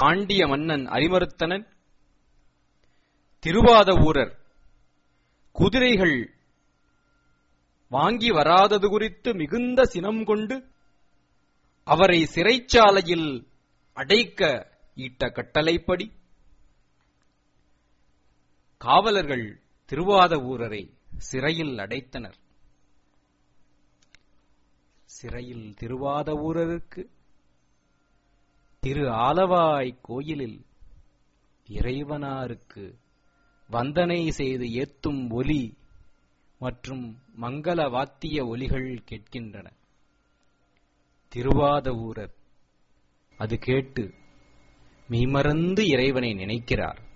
பாண்டிய மன்னன் அரிமருத்தனன் திருவாத ஊரர் குதிரைகள் வாங்கி வராதது குறித்து மிகுந்த சினம் கொண்டு அவரை சிறைச்சாலையில் அடைக்க இட்ட கட்டளைப்படி காவலர்கள் திருவாத ஊரரை சிறையில் அடைத்தனர் சிறையில் திருவாத ஊரருக்கு திரு ஆலவாய் கோயிலில் இறைவனாருக்கு வந்தனை செய்து ஏத்தும் ஒலி மற்றும் மங்கள வாத்திய ஒலிகள் கேட்கின்றன திருவாத ஊரர் அது கேட்டு மெய்மறந்து இறைவனை நினைக்கிறார்